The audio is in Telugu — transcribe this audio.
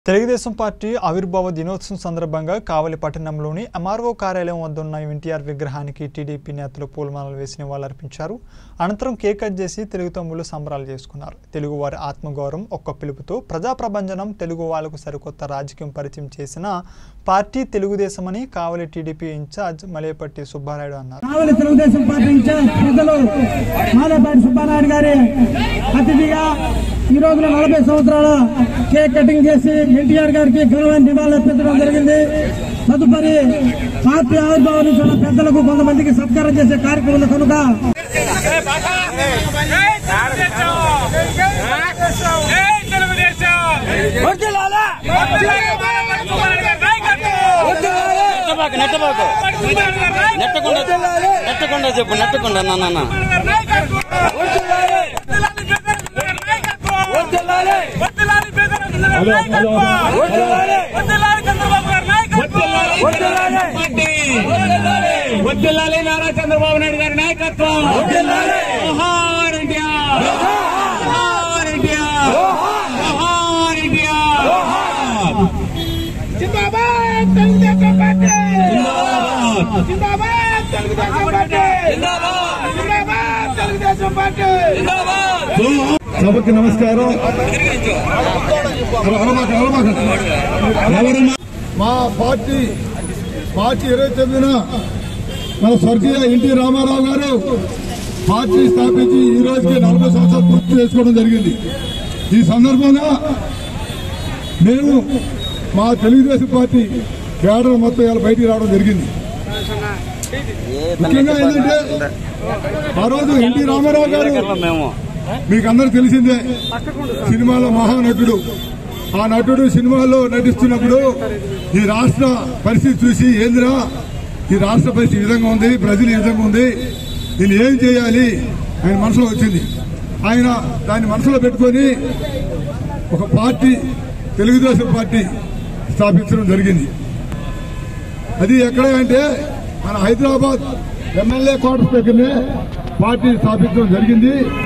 తెలుగుదేశం పార్టీ ఆవిర్భావ దినోత్సవం సందర్భంగా కావలి పట్టణంలోని ఎంఆర్ఓ కార్యాలయం వద్ద ఉన్న ఎన్టీఆర్ విగ్రహానికి టీడీపీ నేతలు పూలమాలలు వేసి నివాళులర్పించారు అనంతరం కేక్ కట్ చేసి తెలుగు తమ్ముళ్ళు సంబరాలు చేసుకున్నారు తెలుగువారి ఆత్మగౌరవం ఒక్క పిలుపుతో ప్రజా ప్రభంజనం తెలుగు వాళ్లకు సరికొత్త రాజకీయం పరిచయం చేసిన పార్టీ తెలుగుదేశమని కావలి టీడీపీ ఇన్ఛార్జ్ మలేపట్టి సుబ్బారాయుడు అన్నారు కావలి తెలుగుదేశం పార్టీ ఇన్ఛార్జ్ పెద్దలు మాలేపాటి సుబ్బారాయుడు గారి అతిథిగా ఈ రోజున నలభై సంవత్సరాల కేక్ కటింగ్ చేసి ఎన్టీఆర్ గారికి ఘనమైన నివాళులు అర్పించడం జరిగింది తదుపరి పార్టీ ఆవిర్భావం నుంచి ఉన్న పెద్దలకు కొంతమందికి సత్కారం చేసే కార్యక్రమం ఉంది కనుక నెట్టబాకు నెట్టబాకు నెట్టకుండా నెట్టకుండా చెప్పు నెట్టకుండా నాన్న వద్దులాలి నారా చంద్రబాబు నాయుడు గారి నాయకత్వం జోహార్ ఎన్టీఆర్ జోహార్ ఎన్టీఆర్ జోహార్ ఎన్టీఆర్ జిందాబాద్ తెలుగుదేశం పార్టీ జిందాబాద్ తెలుగుదేశం పార్టీ జిందాబాద్ తెలుగుదేశం పార్టీ సభకి నమస్కారం ఎవరన్నా మా పార్టీ పార్టీ ఇరవై తొమ్మిదిన మన స్వర్గీయ ఎన్టీ రామారావు గారు పార్టీ స్థాపించి ఈ రోజుకి నలభై సంవత్సరాలు పూర్తి చేసుకోవడం జరిగింది ఈ సందర్భంగా మేము మా తెలుగుదేశం పార్టీ కేడర్ మొత్తం ఇలా బయటికి రావడం జరిగింది ముఖ్యంగా ఏంటంటే ఆ రోజు ఎన్టీ రామారావు గారు మేము మీకు అందరూ తెలిసిందే సినిమాలో మహానటుడు ఆ నటుడు సినిమాలో నటిస్తున్నప్పుడు ఈ రాష్ట్ర పరిస్థితి చూసి ఏందిరా ఈ రాష్ట్ర పరిస్థితి ఈ విధంగా ఉంది ప్రజలు ఈ విధంగా ఉంది దీన్ని ఏం చేయాలి ఆయన మనసులో వచ్చింది ఆయన దాన్ని మనసులో పెట్టుకొని ఒక పార్టీ తెలుగుదేశం పార్టీ స్థాపించడం జరిగింది అది ఎక్కడ అంటే మన హైదరాబాద్ ఎమ్మెల్యే క్వార్టర్స్ దగ్గరనే పార్టీ స్థాపించడం జరిగింది